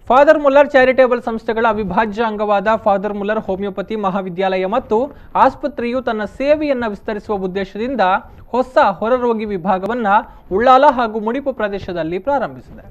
father Muller charitable ಸಂಸ್ಥೆಗಳ ಅವಿಭಾಜ್ಯ ಅಂಗವಾದ father Muller homoeopathy ಮಹಾವಿದ್ಯಾಲಯ ಮತ್ತು ಆಸ್ಪತ್ರೆಯು ತನ್ನ ಸೇವೆಯನ್ನು ವಿಸ್ತರಿಸುವ ಉದ್ದೇಶದಿಂದ ಹೊಸ ಹೊರರೋಗಿ ವಿಭಾಗವನ್ನ ಉಳ್ಳಾಲ ಹಾಗೂ ಮುಡಿಪು ಪ್ರದೇಶದಲ್ಲಿ ಪ್ರಾರಂಭಿಸಿದೆ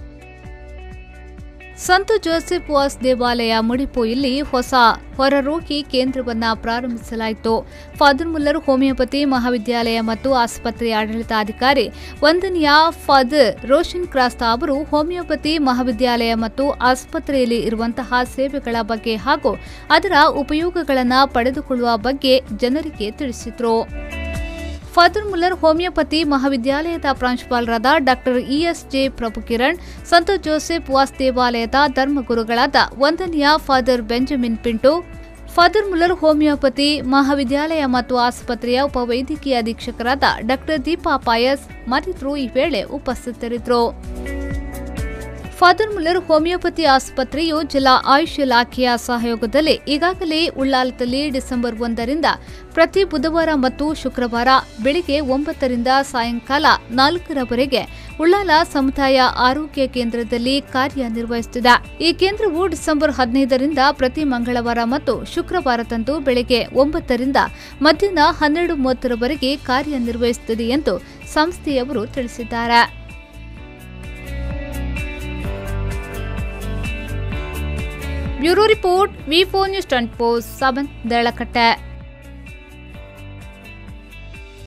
ಸಂತ ಜೋಸೆಫ್ ವಾಸ್ ದೇವಾಲಯ ಮುಡಿಪು ಇಲ್ಲಿ ಹೊಸ ಹೊರರೋಗಿ ಕೇಂದ್ರವನ್ನ ಪ್ರಾರಂಭಿಸಲಾಯಿತು ಫಾದರ್ ಮುಲ್ಲರ್ ಹೋಮಿಯೋಪತಿ ಮಹಾವಿದ್ಯಾಲಯ ಮತ್ತು ಆಸ್ಪತ್ರೆಯ ಆಡಳಿತಾಧಿಕಾರಿ ವಂದನೀಯ ಫಾದರ್ ರೋಷನ್ ಕ್ರಾಸ್ತಾ ಅವರು ಹೋಮಿಯೋಪತಿ ಮಹಾವಿದ್ಯಾಲಯ ಮತ್ತು ಆಸ್ಪತ್ರೆಯಲ್ಲಿ ಇರುವಂತಹ ಸೇವೆಗಳ ಬಗ್ಗೆ ಹಾಗೂ ಅದರ ಉಪಯೋಗಗಳನ್ನು ಪಡೆದುಕೊಳ್ಳುವ ಬಗ್ಗೆ ಜನರಿಗೆ ತಿಳಿಸಿದರು ಫಾದರ್ ಮುಲ್ಲರ್ ಹೋಮಿಯೋಪತಿ ಮಹಾವಿದ್ಯಾಲಯದ ಪ್ರಾಂಶುಪಾಲರಾದ ಡಾಕ್ಟರ್ ಇಎಸ್ ಜೆ ಪ್ರಭುಕಿರಣ್ ಸಂತ ಜೋಸೆಫ್ ವಾಸ್ ದೇವಾಲಯದ ಧರ್ಮಗುರುಗಳಾದ ವಂದನೀಯ father Benjamin Pinto father Muller homoeopathy ಮಹಾವಿದ್ಯಾಲಯ ಮತ್ತು ಆಸ್ಪತ್ರೆಯ ಉಪವೈದ್ಯಕೀಯ ಅಧೀಕ್ಷಕರಾದ ಡಾಕ್ಟರ್ ದೀಪಾ ಪಾಯಸ್ ಮತ್ತಿತರರು ಈ ವೇಳೆ ಉಪಸ್ಥಿತರಿದ್ದರು ಫಾದರ್ ಮುಲ್ಲರ್ ಹೋಮಿಯೋಪತಿ ಆಸ್ಪತ್ರೆಯು ಜಿಲ್ಲಾ ಆಯುಷ್ ಇಲಾಖೆಯ ಸಹಯೋಗದಲ್ಲಿ ಈಗಾಗಲೇ ಉಳ್ಳಾಲದಲ್ಲಿ ಡಿಸೆಂಬರ್ ಒಂದರಿಂದ ಪ್ರತಿ ಬುಧವಾರ ಮತ್ತು ಶುಕ್ರವಾರ ಬೆಳಿಗ್ಗೆ ಒಂಬತ್ತರಿಂದ ಸಾಯಂಕಾಲ ನಾಲ್ಕರವರೆಗೆ ಉಳ್ಳಾಲ ಸಮುದಾಯ ಆರೋಗ್ಯ ಕೇಂದ್ರದಲ್ಲಿ ಕಾರ್ಯನಿರ್ವಹಿಸುತ್ತಿದೆ ಈ ಕೇಂದ್ರವು ಡಿಸೆಂಬರ್ ಹದಿನೈದರಿಂದ ಪ್ರತಿ ಮಂಗಳವಾರ ಮತ್ತು ಶುಕ್ರವಾರದಂದು ಬೆಳಗ್ಗೆ ಒಂಬತ್ತರಿಂದ ಮಧ್ಯಾಹ್ನ ಹನ್ನೆರಡು ಮೂವತ್ತರವರೆಗೆ ಕಾರ್ಯನಿರ್ವಹಿಸುತ್ತದೆ ಎಂದು ಸಂಸ್ಥೆಯವರು ತಿಳಿಸಿದ್ದಾರೆ bureau report V four news twenty four seven ದೇಳಕಟ್ಟೆ